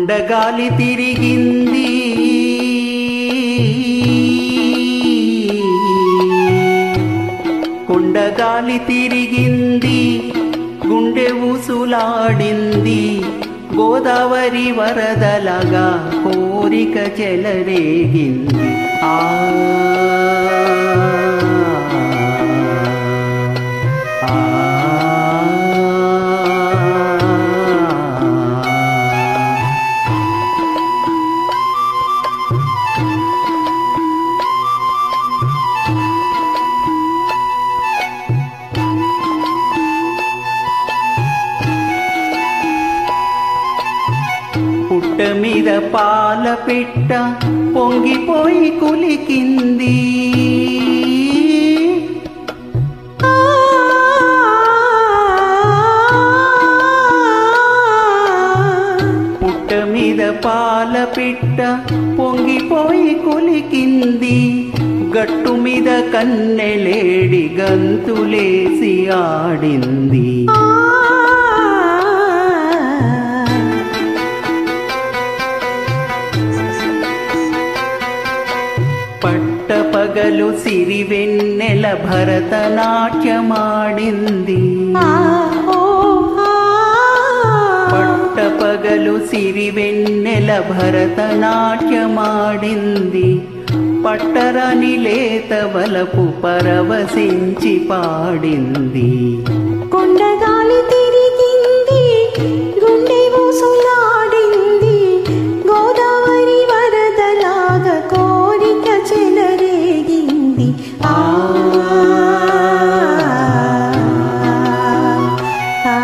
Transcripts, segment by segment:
కొండగాలి తిరిగింది కొండగాలి తిరిగింది గుండె ఊసులాడింది గోదావరి వరదలగా కోరిక చెలరేగింది ఆ ఆ పుట్ట మీద పాల పెట్ట పొంగిపోయి కులికింది పుట్ట మీద పాల పిట్ట పొంగిపోయి కులికింది గట్టు మీద కన్నెలేడి గంతులేసి ఆడింది పట్ట పగలు సిరివెన్నెల భరతనాట్యమాడింది పట్ట పగలు సిరివెన్నెల భరతనాట్యమాడింది పట్టరాని లేత వలపు పరవశించి పాడింది కొండగాలి తిరిగింది గుండె ఊసులాడింది గోదావరి వరదలాగా కోరిక చెలరేగింది ఆ ఆ,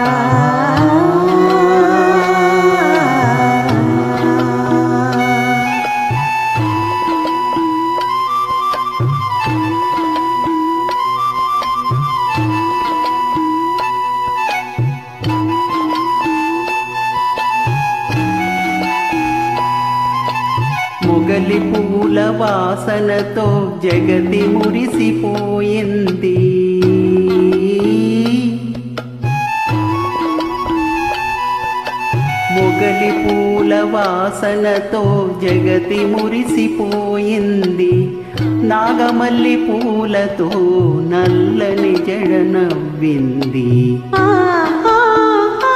ఆ. మొగలి పూల వాసనతో జగతి మురిసిపోయింది మొగలి పూల వాసనతో జగతి మురిసిపోయింది నాగమల్లి పూలతో నల్లని జడ నవ్వింది ఆ ఆ ఆ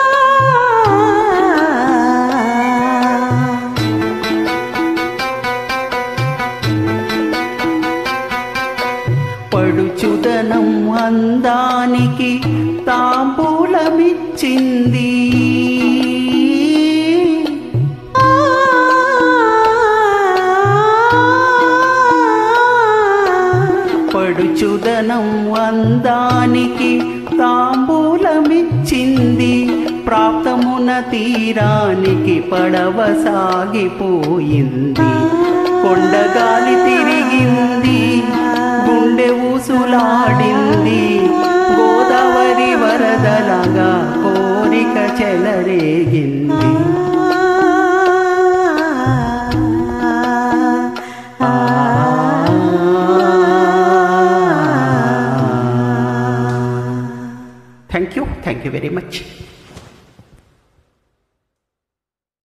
పడుచుదనం అందానికి తాంబూలమిచ్చింది పడుచుదనం అందానికి తాంబూలమిచ్చింది ప్రాప్తమున తీరానికి పడవ సాగిపోయింది కొండగాలి తిరిగింది గుండె ఊసులాడింది గోదావరి వరదలగా కోరిక చెలరేగింది thank you thank you very much